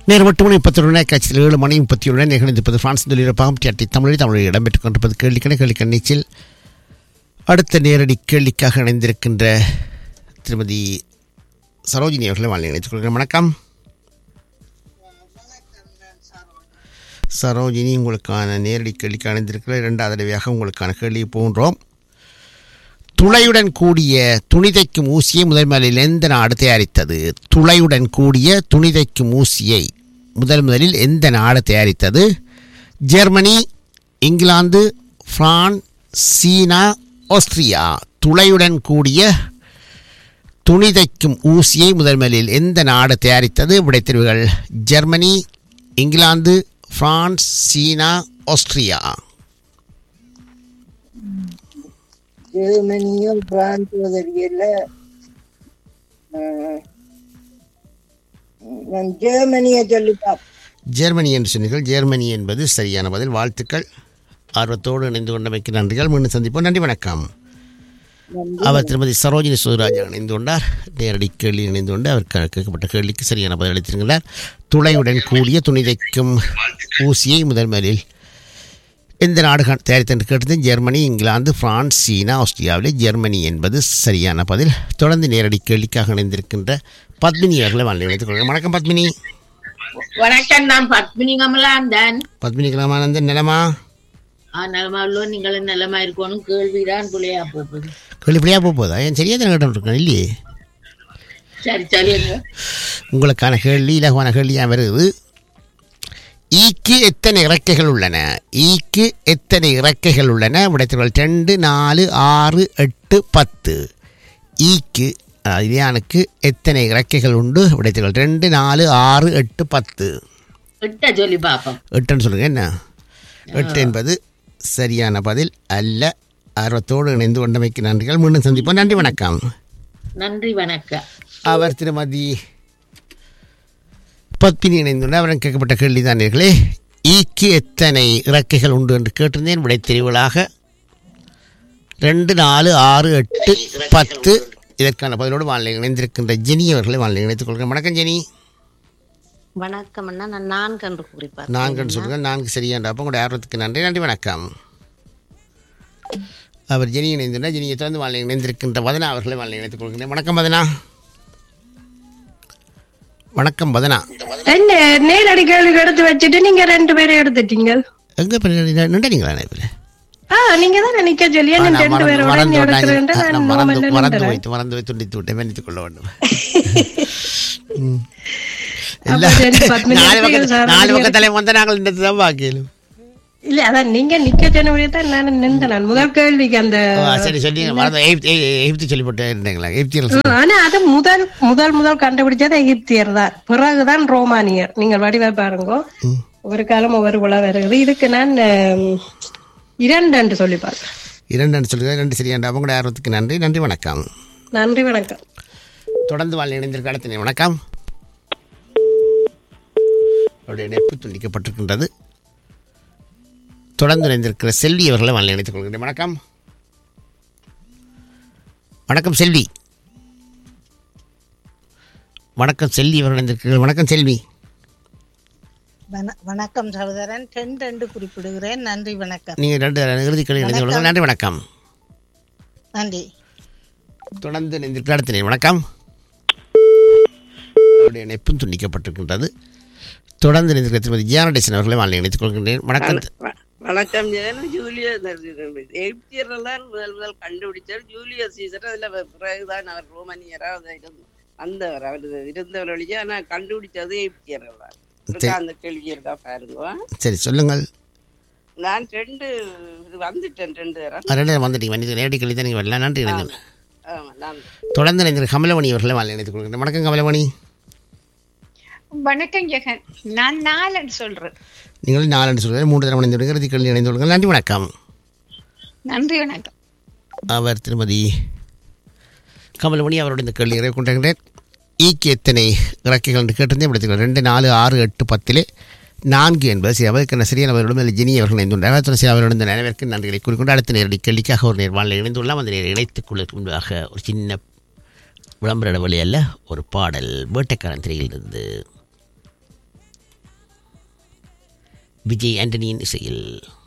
நேரம் எட்டு மணி முப்பத்தி ஒன்று கட்சியில் ஏழு மணி முப்பத்தி ஒன்று நிகழ்ந்திருப்பது பிரான்ஸ் தொழிலப்பாகம் டிஆர்டி தமிழில் தமிழில் இடம்பெற்றுக் கொண்டிருப்பது கேள்விக்கண கேள்விக்கண் நீச்சில் அடுத்த நேரடி கேள்விக்காக இணைந்திருக்கின்ற திருமதி சரோஜினி அவர்களை வாழ்ந்து இணைத்துக் கொள்கிறேன் வணக்கம் சரோஜினி உங்களுக்கான நேரடி கேள்விக்கு அணிந்திருக்கிற இரண்டாவது தடவையாக உங்களுக்கான கேள்வி போன்றோம் துளையுடன் கூடிய துணி தைக்கும் ஊசியை முதல் முதலில் எந்த நாடு தயாரித்தது துளையுடன் கூடிய துணி தைக்கும் ஊசியை முதல் முதலில் எந்த நாடு தயாரித்தது Germany England France China Austria துளையுடன் கூடிய துணி தைக்கும் ஊசியை முதல் முதலில் எந்த நாடு தயாரித்தது விடைத்தெரிவுகள் Germany England France China Austria ஜெர்மனியும் பிரான்ஸ் உதவியில நான் ஜெர்மனியை சொல்லிப்பா ஜெர்மனி என்று சொன்னீர்கள் ஜெர்மனி என்பது சரியான பதில் வாழ்த்துக்கள் ஆர்வத்தோடு இணைந்து கொண்டமைக்கு நன்றிகள் மீண்டும் சந்திப்போம் நன்றி வணக்கம் அவர் திருமதி சரோஜினி சுவராஜா இணைந்து கொண்டார் நேரடி கேள்வி இணைந்து கொண்டு அவர் கே- கேட்கப்பட்ட கேள்விக்கு சரியான பதில் அளித்திருக்கிறார் துளையுடன் கூடிய துணி தைக்கும் ஊசியை முதல் முதலில் எந்த நாடுகள் தயாரித்து என்று கேட்டது ஜெர்மனி இங்கிலாந்து பிரான்ஸ் சீனா ஆஸ்திரியாவிலே ஜெர்மனி என்பது சரியான பதில் தொடர்ந்து நேரடி கேள்விக்காக இணைந்திருக்கின்ற பத்மினி அவர்களை வாழ்ந்து இணைத்துக் கொள்கிறேன் வணக்கம் பத்மினி வணக்கம் நான் பத்மினி கமலாந்தன் பத்மினி கிராமானந்தன் நிலமா ஆ நலமா உள்ளோ நீங்களும் நலமா இருக்கணும் கேள்விதான் பிள்ளையா போகுது வெளிப்படையாக போக போதா ஏன் சரியாக தான் கேட்டு இருக்கேன் இல்லையே சரி சொல்லுங்க உங்களுக்கான கேள்வி இலகுவான கேள்வியாக வருது ஈக்கு எத்தனை இறக்கைகள் உள்ளன ஈக்கு எத்தனை இறக்கைகள் உள்ளன விடைத்தவர்கள் ரெண்டு நாலு ஆறு எட்டு பத்து ஈக்கு அதாவது இலியானுக்கு எத்தனை இறக்கைகள் உண்டு விடைத்தவர்கள் ரெண்டு நாலு ஆறு எட்டு பத்து கிட்ட சொல்லி பாப்போம் எட்டுன்னு சொல்லுங்க என்ன எட்டு என்பது சரியான பதில் அல்ல ஆர்வத்தோடு இணைந்து கொண்டமைக்கு நன்றிகள் மீண்டும் சந்திப்போம் நன்றி வணக்கம் நன்றி வணக்கம் அவர் திருமதி பத்மினி இணைந்துள்ள அவரிடம் கேட்கப்பட்ட கேள்விதான் நேர்களே ஈக்கு எத்தனை இறக்கைகள் உண்டு என்று கேட்டிருந்தேன் விடை தெரிவுகளாக ரெண்டு நாலு ஆறு எட்டு பத்து இதற்கான பதிலோடு வானிலை இணைந்திருக்கின்ற ஜெனி அவர்களை வானிலை இணைத்துக் கொள்கிறேன் வணக்கம் ஜெனி வணக்கம் அண்ணா நான் நான்கு என்று குறிப்பார் நான்கு சொல்லுங்கள் நான்கு சரியாண்டா அப்போ உங்களுடைய ஆர்வத்துக்கு நன்றி நன்றி வணக்கம் அவர் ஜெனி இணைந்துள்ள ஜெனியை தொடர்ந்து வானிலை இணைந்திருக்கின்ற வதனா அவர்களை வானிலை இணைத்துக் கொள்கிறேன் வணக்கம் வதனா வணக்கம் வதனா என்ன நேரடி கேள்வி எடுத்து வச்சுட்டு நீங்க ரெண்டு பேரும் எடுத்துட்டீங்க எங்கே நின்றீங்களா இதில் ஆ நீங்க தான் நிக்க சொல்லி என்ன ரெண்டு பேரோட மறந்து நீ விட்டாங்க. எடுக்கிறேன் நான் நான் மறந்து normal மறந்து நின்றேன். வைத்து மறந்து வைத்து துண்டித்து விட்டேன் மன்னித்துக் கொள்ள வேண்டும் ம். அப்ப இல்ல, சரி, பத்து minute நாலு எடுத்துக்க பக்கம் சார், நாலு நீங்க பக்கத்தாலே வந்த நாங்கள் நின்று தான் பாக்கலும் இல்ல அதான் நீங்க நிக்க சொன்ன தான் நான் நின்றேன் நான் முதல் கேள்விக்கு அந்த சரி சொல்லி மறந்து எகிப்து எகிப்து சொல்லி போட்டு இருந்தீங்களா எகிப்தியர்கள் ம், ஆனா அது முதல் முதல் முதல் கண்டுபிடிச்சது எகிப்தியர் தான் பிறகுதான் ரோமானியர் நீங்கள் வடிவா பாருங்க ஒவ்வொரு காலம் ஒவ்வொரு உலக வருகிறது இதுக்கு நான் ம், இரண்டு என்று சொல்லி பார்க்கிறேன் இரண்டு சொல்லுங்க ரெண்டு சரியாண்டா உங்களுடைய ஆர்வத்துக்கு நன்றி நன்றி வணக்கம் நன்றி வணக்கம் தொடர்ந்து வாழ் இணைந்திருக்க அடுத்த வணக்கம் அவருடைய இணைப்பு துண்டிக்கப்பட்டிருக்கின்றது தொடர்ந்து இணைந்திருக்கிற செல்வி அவர்களை வாழ் இணைத்துக் கொள்கிறேன் வணக்கம் வணக்கம் செல்வி வணக்கம் செல்வி அவர்கள் இணைந்திருக்கிறீர்கள் வணக்கம் செல்வி வண- வணக்கம் சகோதரன் டென் ரெண்டு குறிப்பிடுகிறேன் நன்றி வணக்கம் நீங்கள் ரெண்டு இறுதிக்கலை இணைந்து கொள்ளுங்கள் நன்றி வணக்கம் நன்றி தொடர்ந்து இணைந்திருக்கிற அடுத்த நேரம் வணக்கம் அவருடைய இணைப்பும் துண்டிக்கப்பட்டிருக்கின்றது தொடர்ந்து இணைந்திருக்கிற திருமதி ஜியானடேசன் அவர்களை வாழ் இணைத்துக் கொள்கின்றேன் வணக்கம் வ- வணக்கம் ஜெகன் ஜூலியஸ் எகிப்தியர் எல்லாம் முதல் முதல் கண்டுபிடிச்சார் ஜூலியஸ் சீசர் அதுல வ- பிறகுதான் அவர் ரோமானியரா அது இருந்து வந்தவர் அவர் இருந்தவர் வழியா ஆனா கண்டுபிடிச்சது எகிப்தியர் எல்லாம் இருக்கா அந்த கேள்வி இருக்கா பாருங்க சரி சொல்லுங்கள் நான் ரெண்டு இது வந்துட்டேன் ரெண்டு தரம் ஆ, ரெண்டு நேரம் வந்துட்டீங்க வந்து நேரடி கல்வி தான் நீங்கள் வரலாம் நன்றி இணைந்து ஆமா நான் தொடர்ந்து இணைந்திருக்கிற கமலமணி அவர்களை வாழ் இணைத்துக் கொள்கின்றேன் வணக்கம் கமலமணி வணக்கம் ஜெகன் நான் நாலன்னு சொல்றேன் நீங்கள் நாலு சொல்கிறேன் மூன்று தரம் இணைந்து இறுதி கல்வி இணைந்து கொள்ளுங்கள் நன்றி வணக்கம் நன்றி வணக்கம் அவர் திருமதி கமலமணி அவருடைய இந்த கேள்வியை கொண்டிருக்கிறேன் ஈக்கு எத்தனை இறக்கைகள் என்று கேட்டிருந்தேன் எடுத்துக்கிறேன் ரெண்டு நாலு ஆறு எட்டு பத்திலே நான்கு என்பது சரி அவருக்கான சரியான அவர்களும் அதில் ஜினி அவர்கள் இணைந்துள்ளார் துளசி அவர்களுடன் இந்த நினைவிற்கு நன்றிகளை கூறிக்கொண்டு அடுத்த நேரடி கேள்விக்காக ஒரு நேர்வாளில் இணைந்துள்ளாம் அந்த நேரம் இணைத்துக் கொள்வதற்கு முன்பாக ஒரு சின்ன விளம்பர வழி அல்ல ஒரு பாடல் வேட்டைக்காரன் திரையிலிருந்து விஜய் ஆண்டனியின் இசையில்